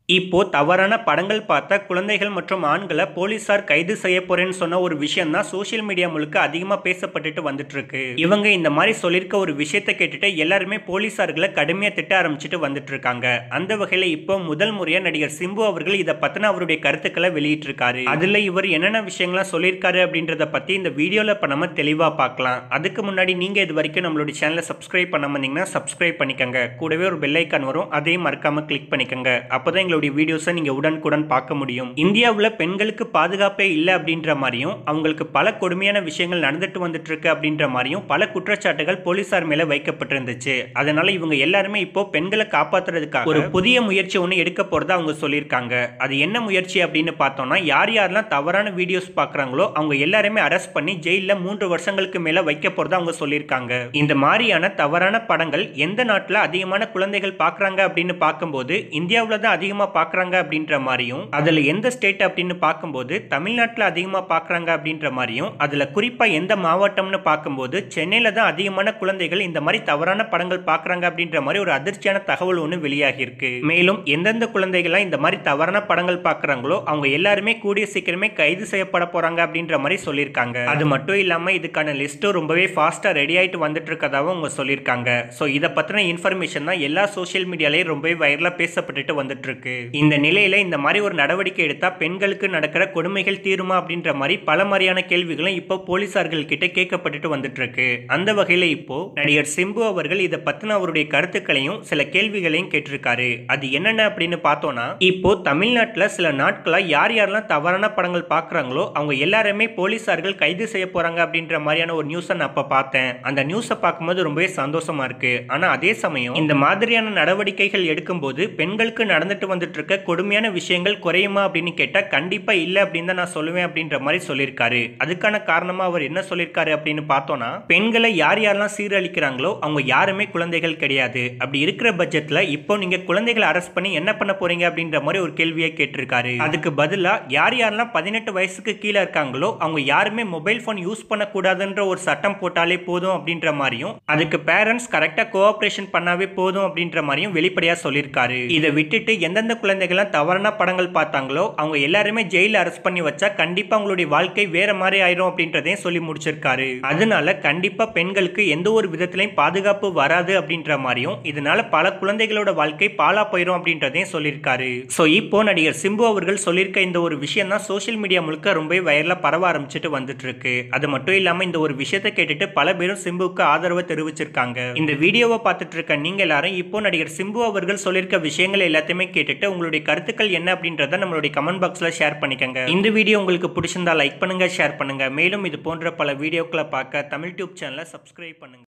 இப்போ தவறான படங்கள் பார்த்த குழந்தைகள் மற்றும் ஆண்களை போலீசார் கைது செய்ய போறேன்னு சொன்ன ஒரு விஷயம் தான் சோஷியல் மீடியா முழுக்க அதிகமா பேசப்பட்டுட்டு வந்துட்டு இருக்கு இவங்க இந்த மாதிரி சொல்லியிருக்க ஒரு விஷயத்தை கேட்டுட்டு எல்லாருமே போலீசார்களை கடுமையா திட்ட ஆரம்பிச்சுட்டு வந்துட்டு இருக்காங்க அந்த வகையில இப்போ முதல் முறையா நடிகர் சிம்பு அவர்கள் இதை பத்தின அவருடைய கருத்துக்களை வெளியிட்டிருக்காரு அதுல இவர் என்னென்ன விஷயங்கள்லாம் சொல்லியிருக்காரு அப்படின்றத பத்தி இந்த வீடியோல இப்ப நம்ம தெளிவா பார்க்கலாம் அதுக்கு முன்னாடி நீங்க இது வரைக்கும் நம்மளுடைய சேனலை சப்ஸ்கிரைப் பண்ண வந்தீங்கன்னா சப்ஸ்கிரைப் பண்ணிக்கங்க கூடவே ஒரு பெல் ஐக்கான் வரும் அதையும் மறக்காம கிளிக் பண்ணிக்கங்க அப்பதான் எங்களுடைய வீடியோஸை நீங்க உடனுக்குடன் பார்க்க முடியும் இந்தியாவில் பெண்களுக்கு பாதுகாப்பே இல்லை அப்படின்ற மாதிரியும் அவங்களுக்கு பல கொடுமையான விஷயங்கள் நடந்துட்டு வந்துட்டு இருக்கு அப்படின்ற மாதிரியும் பல குற்றச்சாட்டுகள் போலீசார் மேல வைக்கப்பட்டிருந்துச்சு அதனால இவங்க எல்லாருமே இப்போ பெண்களை காப்பாத்துறதுக்காக ஒரு புதிய முயற்சி ஒன்று எடுக்க போறதா அவங்க சொல்லியிருக்காங்க அது என்ன முயற்சி அப்படின்னு பார்த்தோம்னா யார் யாரெல்லாம் தவறான வீடியோஸ் பார்க்குறாங்களோ அவங்க எல்லாருமே அரெஸ்ட் பண்ணி ஜெயிலில் மூன்று வருஷங்களுக்கு மேல வைக்க போறதா அவங்க சொல்லியிருக்காங்க இந்த மாதிரியான தவறான படங்கள் எந்த நாட்டில் அதிகமான குழந்தைகள் பார்க்குறாங்க அப்படின்னு பார்க்கும்போது இந்தியாவில் தான் அதிகமாக பார்க்குறாங்க அப்படின்ற மாதிரியும் அதில் எந்த ஸ்டேட் அப்படின்னு பார்க்கும்போது தமிழ்நாட்டில் அதிகமாக பார்க்குறாங்க அப்படின்ற மாதிரியும் அதில் குறிப்பாக எந்த மாவட்டம்னு பார்க்கும்போது சென்னையில் தான் அதிகமான குழந்தைகள் இந்த மாதிரி தவறான படங்கள் பார்க்குறாங்க அப்படின்ற மாதிரி ஒரு அதிர்ச்சியான தகவல் ஒன்று வெளியாகி இருக்கு மேலும் எந்தெந்த குழந்தைகள்லாம் இந்த மாதிரி தவறான படங்கள் பார்க்குறாங்களோ அவங்க எல்லாருமே கூடிய சீக்கிரமே கைது செய்யப்பட போறாங்க அப்படின்ற மாதிரி சொல்லியிருக்காங்க அது மட்டும் இல்லாமல் இதுக்கான லிஸ்ட்டும் ரொம்பவே ஃபாஸ்ட்டாக ரெடி ஆகிட்டு வந்துட்டு இருக்கதாகவும் அவங்க சொல்லியிருக்காங்க ஸோ இதை பற்றின இன்ஃபர்மேஷன் தான் எல்லா சோஷியல் மீடியாலையும் ரொம்பவே வைரலாக பேசப்பட்டுட்டு வந்துட்டு இருக்கு இந்த நிலையில இந்த மாதிரி ஒரு நடவடிக்கை எடுத்தா பெண்களுக்கு நடக்கிற கொடுமைகள் தீருமா அப்படின்ற மாதிரி பல மாதிரியான கேள்விகளும் இப்போ போலீசார்கள் கிட்ட கேட்கப்பட்டுட்டு வந்துட்டு இருக்கு அந்த வகையில இப்போ நடிகர் சிம்பு அவர்கள் இதை பத்தின அவருடைய கருத்துக்களையும் சில கேள்விகளையும் கேட்டிருக்காரு அது என்னென்ன அப்படின்னு பார்த்தோம்னா இப்போ தமிழ்நாட்டில் சில நாட்களா யார் யாரெல்லாம் தவறான படங்கள் பார்க்குறாங்களோ அவங்க எல்லாருமே போலீசார்கள் கைது செய்ய போறாங்க அப்படின்ற மாதிரியான ஒரு நியூஸை நான் அப்ப பார்த்தேன் அந்த நியூஸை பார்க்கும்போது ரொம்பவே சந்தோஷமா இருக்கு ஆனா அதே சமயம் இந்த மாதிரியான நடவடிக்கைகள் எடுக்கும்போது பெண்களுக்கு நடந்துட்டு வந்துட்டு இருக்க கொடுமையான விஷயங்கள் குறையுமா அப்படின்னு கேட்டால் கண்டிப்பாக இல்லை அப்படின்னு தான் நான் சொல்லுவேன் அப்படின்ற மாதிரி சொல்லியிருக்காரு அதுக்கான காரணமாக அவர் என்ன சொல்லியிருக்காரு அப்படின்னு பார்த்தோன்னா பெண்களை யார் யாரெல்லாம் சீரழிக்கிறாங்களோ அவங்க யாருமே குழந்தைகள் கிடையாது அப்படி இருக்கிற பட்ஜெட்டில் இப்போ நீங்கள் குழந்தைகளை அரெஸ்ட் பண்ணி என்ன பண்ண போறீங்க அப்படின்ற மாதிரி ஒரு கேள்வியை கேட்டிருக்காரு அதுக்கு பதிலாக யார் யாரெல்லாம் பதினெட்டு வயசுக்கு கீழே இருக்காங்களோ அவங்க யாருமே மொபைல் ஃபோன் யூஸ் பண்ணக்கூடாதுன்ற ஒரு சட்டம் போட்டாலே போதும் அப்படின்ற மாதிரியும் அதுக்கு பேரண்ட்ஸ் கரெக்டாக கோஆப்ரேஷன் பண்ணாவே போதும் அப்படின்ற மாதிரியும் வெளிப்படையாக சொல்லியிருக்காரு இதை விட்டுட்டு எந்தெந்த குழந்தைகள்லாம் தவறான படங்கள் பார்த்தாங்களோ அவங்க எல்லாருமே ஜெயில அரெஸ்ட் பண்ணி வச்சா கண்டிப்பா அவங்களுடைய வாழ்க்கை வேற மாதிரி ஆயிரும் அப்படின்றதையும் சொல்லி முடிச்சிருக்காரு அதனால கண்டிப்பா பெண்களுக்கு எந்த ஒரு விதத்திலையும் பாதுகாப்பு வராது அப்படின்ற மாதிரியும் இதனால பல குழந்தைகளோட வாழ்க்கை பாலா போயிரும் அப்படின்றதையும் சொல்லியிருக்காரு ஸோ இப்போ நடிகர் சிம்பு அவர்கள் சொல்லியிருக்க இந்த ஒரு விஷயம் தான் சோஷியல் மீடியா முழுக்க ரொம்ப வைரலா பரவ ஆரம்பிச்சுட்டு வந்துட்டு இருக்கு அது மட்டும் இல்லாம இந்த ஒரு விஷயத்தை கேட்டுட்டு பல பேரும் சிம்புவுக்கு ஆதரவு தெரிவிச்சிருக்காங்க இந்த வீடியோவை பார்த்துட்டு இருக்க நீங்க எல்லாரும் இப்போ நடிகர் சிம்பு அவர்கள் சொல்லியிருக்க விஷயங்கள் எல்லாத்தையுமே கேட்டுட்டு உங்களுடைய கருத்துக்கள் என்ன அப்படின்றத நம்மளுடைய கமெண்ட் பாக்ஸ்ல ஷேர் பண்ணிக்கங்க இந்த வீடியோ உங்களுக்கு பிடிச்சிருந்தா லைக் பண்ணுங்க ஷேர் பண்ணுங்க மேலும் இது போன்ற பல வீடியோக்களை பார்க்க தமிழ் டியூப் சேனலை சப்ஸ்கிரைப் பண்ணுங்க